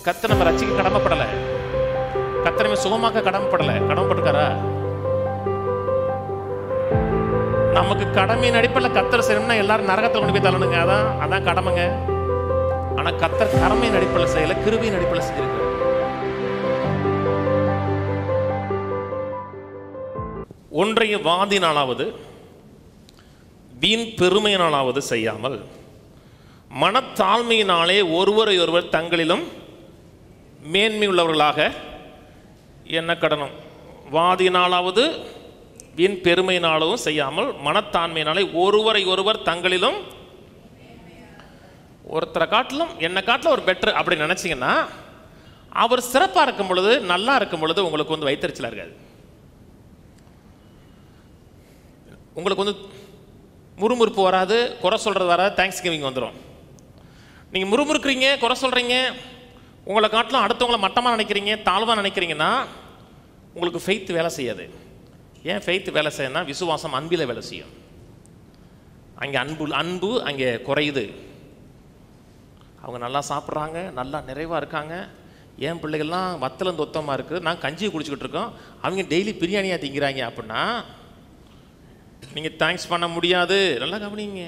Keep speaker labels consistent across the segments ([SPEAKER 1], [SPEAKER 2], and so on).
[SPEAKER 1] கத்த நம்ம ரட்சிக்க கடமைப்படலை கத்த நம்ம சுகமாக்க கடமைப்படலை கடமைப்பட்டிருக்காரா நமக்கு கடமையின் அடிப்படையில் கத்தர் செய்யணும்னா எல்லாரும் நரகத்தில் கொண்டு போய் தள்ளணுங்க அதான் அதான் கடமைங்க ஆனா கத்தர் கடமையின் அடிப்படையில் செய்யல கிருபையின் அடிப்படையில் செஞ்சிருக்காரு ஒன்றைய வாதினாலாவது வீண் பெருமையினாலாவது செய்யாமல் மனத்தாழ்மையினாலே ஒருவரை ஒருவர் தங்களிலும் மேன்மை உள்ளவர்களாக என்ன கடனும் வாதினாலாவது வீண் பெருமையினாலும் செய்யாமல் மனத்தாண்மையினாலே ஒருவரை ஒருவர் தங்களிலும் ஒருத்தரை காட்டிலும் என்னை காட்டிலும் ஒரு பெட்டர் அப்படி நினச்சிங்கன்னா அவர் சிறப்பாக இருக்கும் பொழுது நல்லா இருக்கும் பொழுது உங்களுக்கு வந்து வைத்தறிச்சலாக இருக்காது உங்களுக்கு வந்து முறுமுறுப்பு வராது குறை சொல்கிறது வராது தேங்க்ஸ் கிவிங் வந்துடும் நீங்கள் முறுமுறுக்கிறீங்க குறை சொல்கிறீங்க உங்களை காட்டிலும் அடுத்தவங்கள மட்டமாக நினைக்கிறீங்க தாழ்வாக நினைக்கிறீங்கன்னா உங்களுக்கு ஃபெய்த் வேலை செய்யாது ஏன் ஃபெய்த் வேலை செய்யணும்னா விசுவாசம் அன்பில் வேலை செய்யும் அங்கே அன்பு அன்பு அங்கே குறையுது அவங்க நல்லா சாப்பிட்றாங்க நல்லா நிறைவாக இருக்காங்க என் பிள்ளைகள்லாம் வத்தலம் தொத்தமாக இருக்குது நான் கஞ்சியை குடிச்சிக்கிட்டு இருக்கோம் அவங்க டெய்லி பிரியாணியாக திங்கிறாங்க அப்படின்னா நீங்கள் தேங்க்ஸ் பண்ண முடியாது நல்லா கவனிங்க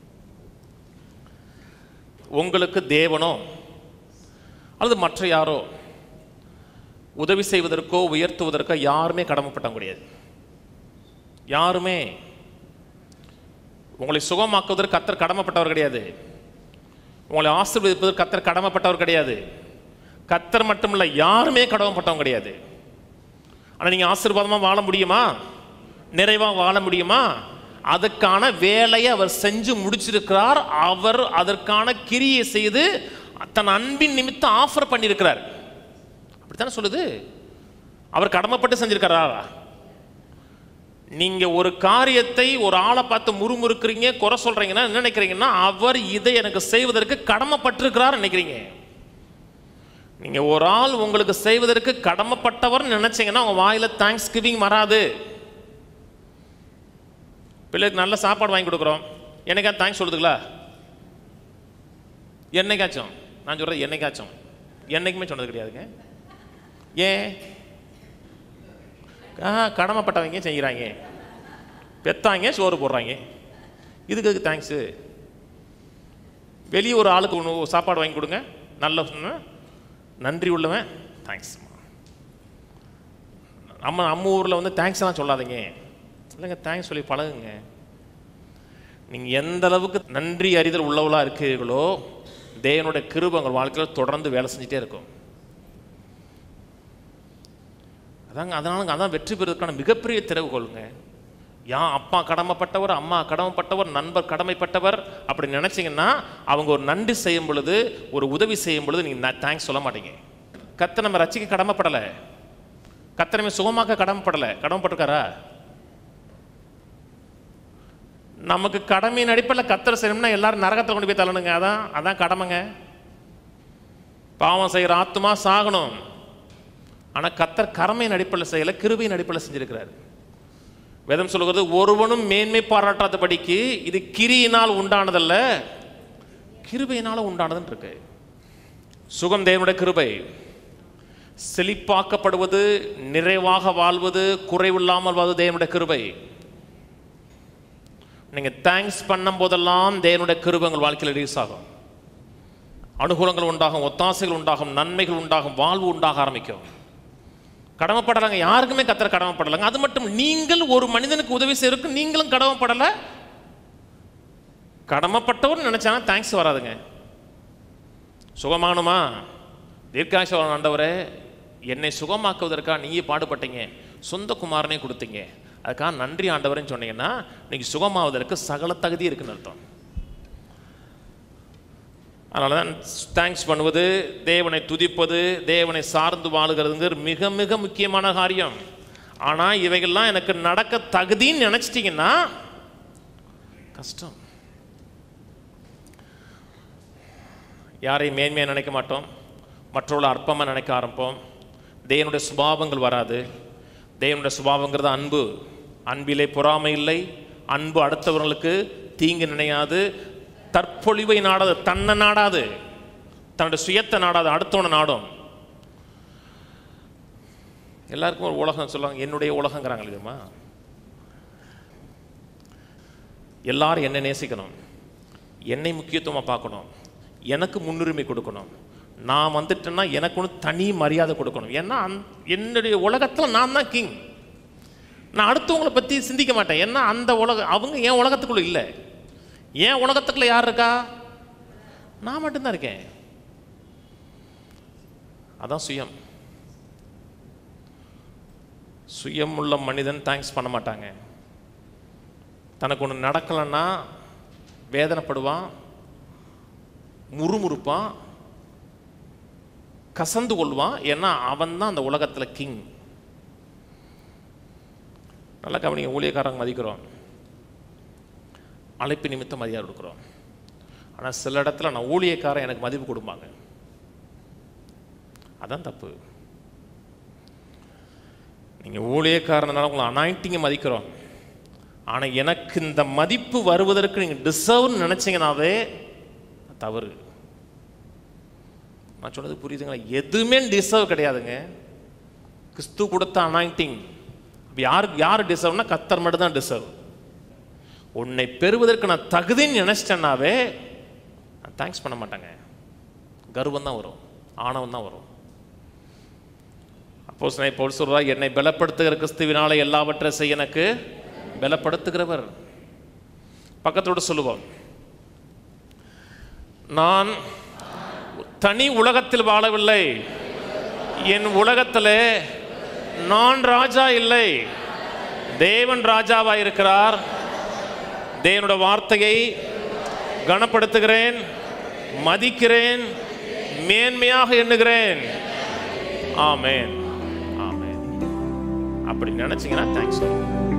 [SPEAKER 1] உங்களுக்கு தேவனோ அல்லது மற்ற யாரோ உதவி செய்வதற்கோ உயர்த்துவதற்கோ யாருமே கடமைப்பட்ட முடியாது யாருமே உங்களை சுகமாக்குவதற்கு கத்தர் கடமைப்பட்டவர் கிடையாது உங்களை ஆசீர்வதிப்பதற்கு கத்தர் கடமைப்பட்டவர் கிடையாது கத்தர் மட்டுமல்ல யாருமே கடமைப்பட்டவங்க கிடையாது ஆனால் நீங்கள் ஆசீர்வாதமாக வாழ முடியுமா நிறைவாக வாழ முடியுமா அதுக்கான வேலையை அவர் செஞ்சு முடிச்சிருக்கிறார் அவர் அதற்கான கிரியை செய்து தன் அன்பின் நிமித்தம் ஆஃபர் பண்ணியிருக்கிறார் அப்படித்தானே சொல்லுது அவர் கடமைப்பட்டு செஞ்சிருக்கிறாரா நீங்க ஒரு காரியத்தை ஒரு ஆளை பார்த்து முறுமுறுக்கிறீங்க குறை சொல்றீங்கன்னா என்ன நினைக்கிறீங்கன்னா அவர் இதை எனக்கு செய்வதற்கு கடமைப்பட்டிருக்கிறார் நினைக்கிறீங்க நீங்க ஒரு ஆள் உங்களுக்கு செய்வதற்கு கடமைப்பட்டவர் நினைச்சீங்கன்னா உங்க வாயில தேங்க்ஸ் கிவிங் வராது பிள்ளைக்கு நல்ல சாப்பாடு வாங்கி கொடுக்குறோம் என்னைக்கா தேங்க்ஸ் சொல்லுதுங்களா என்னைக்காச்சும் நான் சொல்றது என்னைக்காச்சும் என்னைக்குமே சொன்னது கிடையாதுங்க ஏன் ஆ கடமைப்பட்டவங்க செய்கிறாங்க பெத்தாங்க சோறு போடுறாங்க இதுக்கு எதுக்கு தேங்க்ஸு வெளியே ஒரு ஆளுக்கு ஒன்று சாப்பாடு வாங்கி கொடுங்க நல்ல சொன்ன நன்றி உள்ளவன் தேங்க்ஸ் நம்ம நம்ம ஊரில் வந்து தேங்க்ஸ்லாம் சொல்லாதீங்க இல்லைங்க தேங்க்ஸ் சொல்லி பழகுங்க நீங்கள் எந்த அளவுக்கு நன்றி அறிதல் உள்ளவளாக இருக்கிறீர்களோ தேவனுடைய கிருபை உங்கள் வாழ்க்கையில் தொடர்ந்து வேலை செஞ்சுட்டே இருக்கும் அதாங்க அதனால அதான் வெற்றி பெறுவதற்கான மிகப்பெரிய திறவுகோளுங்க யா அப்பா கடமைப்பட்டவர் அம்மா கடமைப்பட்டவர் நண்பர் கடமைப்பட்டவர் அப்படி நினைச்சீங்கன்னா அவங்க ஒரு நன்றி செய்யும் பொழுது ஒரு உதவி செய்யும் பொழுது நீங்கள் தேங்க்ஸ் சொல்ல மாட்டீங்க கத்த நம்ம ரசிக்க கடமைப்படலை கத்த நம்ம சுகமாக்க கடமைப்படலை கடமைப்பட்டிருக்காரா நமக்கு கடமையின் அடிப்படையில் கத்தரை செய்யணும்னா எல்லாரும் நரகத்தில் கொண்டு போய் தள்ளணுங்க அதான் அதான் கடமைங்க பாவம் செய்கிற ஆத்துமா சாகணும் ஆனால் கத்தர் கடமையின் அடிப்படையில் செய்யலை கிருபையின் அடிப்படையில் செஞ்சிருக்கிறார் வேதம் சொல்லுகிறது ஒருவனும் மேன்மை பாராட்டாதபடிக்கு இது கிரியினால் உண்டானதல்ல கிருபையினால உண்டானதுன்னு இருக்கு சுகம் தேவனுடைய கிருபை செழிப்பாக்கப்படுவது நிறைவாக வாழ்வது குறைவில்லாமல் வாழ்வது தேவனுடைய கிருபை நீங்க தேங்க்ஸ் பண்ணும் போதெல்லாம் தேவனுடைய கிருபை உங்கள் வாழ்க்கையில் ரிலீஸ் ஆகும் அனுகூலங்கள் உண்டாகும் ஒத்தாசைகள் உண்டாகும் நன்மைகள் உண்டாகும் வாழ்வு உண்டாக ஆரம்பிக்கும் கடமைப்படலைங்க யாருக்குமே கத்தர கடமைப்படலைங்க அது மட்டும் நீங்கள் ஒரு மனிதனுக்கு உதவி செய்யறதுக்கு நீங்களும் கடமைப்படலை கடமைப்பட்டவர் நினைச்சானா தேங்க்ஸ் வராதுங்க சுகமானுமா தீர்க்காசவன் ஆண்டவரே என்னை சுகமாக்குவதற்காக நீயே பாடுபட்டீங்க சொந்த குமாரனே கொடுத்தீங்க அதுக்காக நன்றி ஆண்டவரேன்னு சொன்னீங்கன்னா இன்னைக்கு சுகமாவதற்கு சகல தகுதி இருக்குன்னு அர்த்தம் அதனால தான் தேங்க்ஸ் பண்ணுவது தேவனை துதிப்பது தேவனை சார்ந்து வாழுகிறதுங்கிற மிக மிக முக்கியமான காரியம் ஆனால் இவைகள்லாம் எனக்கு நடக்க தகுதின்னு நினச்சிட்டிங்கன்னா கஷ்டம் யாரையும் மேன்மையாக நினைக்க மாட்டோம் மற்றவர்களை அற்பமாக நினைக்க ஆரம்பிப்போம் தேவனுடைய சுபாவங்கள் வராது தேவனுடைய சுபாவங்கிறது அன்பு அன்பிலே பொறாமை இல்லை அன்பு அடுத்தவர்களுக்கு தீங்கு நினையாது தற்பொழிவை நாடாது தன்னை நாடாது தன்னுடைய சுயத்தை நாடாத அடுத்தவனை நாடும் எல்லாருக்கும் ஒரு உலகம் சொல்லுவாங்க என்னுடைய உலகங்கிறாங்க இல்லையுமா எல்லாரும் என்னை நேசிக்கணும் என்னை முக்கியத்துவமாக பார்க்கணும் எனக்கு முன்னுரிமை கொடுக்கணும் நான் வந்துட்டேன்னா எனக்கு ஒன்று தனி மரியாதை கொடுக்கணும் ஏன்னா அந் என்னுடைய உலகத்தில் நான் தான் கிங் நான் அடுத்தவங்களை பற்றி சிந்திக்க மாட்டேன் ஏன்னா அந்த உலக அவங்க என் உலகத்துக்குள்ள இல்லை என் உலகத்துக்குள்ள யார் இருக்கா நான் மட்டும்தான் இருக்கேன் அதான் சுயம் சுயம் உள்ள மனிதன் தேங்க்ஸ் பண்ண மாட்டாங்க தனக்கு ஒன்று நடக்கலைன்னா வேதனைப்படுவான் முறுமுறுப்பான் கசந்து கொள்வான் ஏன்னா அவன் தான் அந்த உலகத்தில் கிங் நல்லா கவனிங்க ஊழியக்காரங்க மதிக்கிறோம் அழைப்பு நிமித்தம் மரியாதை கொடுக்குறோம் ஆனால் சில இடத்துல நான் ஊழியக்காரன் எனக்கு மதிப்பு கொடுப்பாங்க அதான் தப்பு நீங்கள் ஊழியக்காரனால உங்களை அனாயிட்டிங்க மதிக்கிறோம் ஆனால் எனக்கு இந்த மதிப்பு வருவதற்கு நீங்கள் டிசர்வ்னு நினச்சிங்கனாவே தவறு நான் சொன்னது புரியுதுங்களா எதுவுமே டிசர்வ் கிடையாதுங்க கிறிஸ்து கொடுத்த அனாயிண்டிங் யாருக்கு யார் டிசர்வ்னா கத்தர் மட்டும் தான் டிசர்வ் உன்னை பெறுவதற்கு நான் தகுதின்னு நினச்சிட்டேன்னாவே நான் தேங்க்ஸ் பண்ண மாட்டேங்க கர்வம் தான் வரும் ஆணவம் தான் வரும் அப்போ நான் இப்போ சொல்றா என்னை பலப்படுத்துகிற கிறிஸ்துவினால எல்லாவற்றை செய்ய எனக்கு பலப்படுத்துகிறவர் பக்கத்தோடு சொல்லுவோம் நான் தனி உலகத்தில் வாழவில்லை என் உலகத்தில் நான் ராஜா இல்லை தேவன் ராஜாவா இருக்கிறார் தேவனோட வார்த்தையை கனப்படுத்துகிறேன் மதிக்கிறேன் மேன்மையாக எண்ணுகிறேன் ஆமேன் ஆமேன் அப்படி நினைச்சீங்கன்னா தேங்க்ஸ்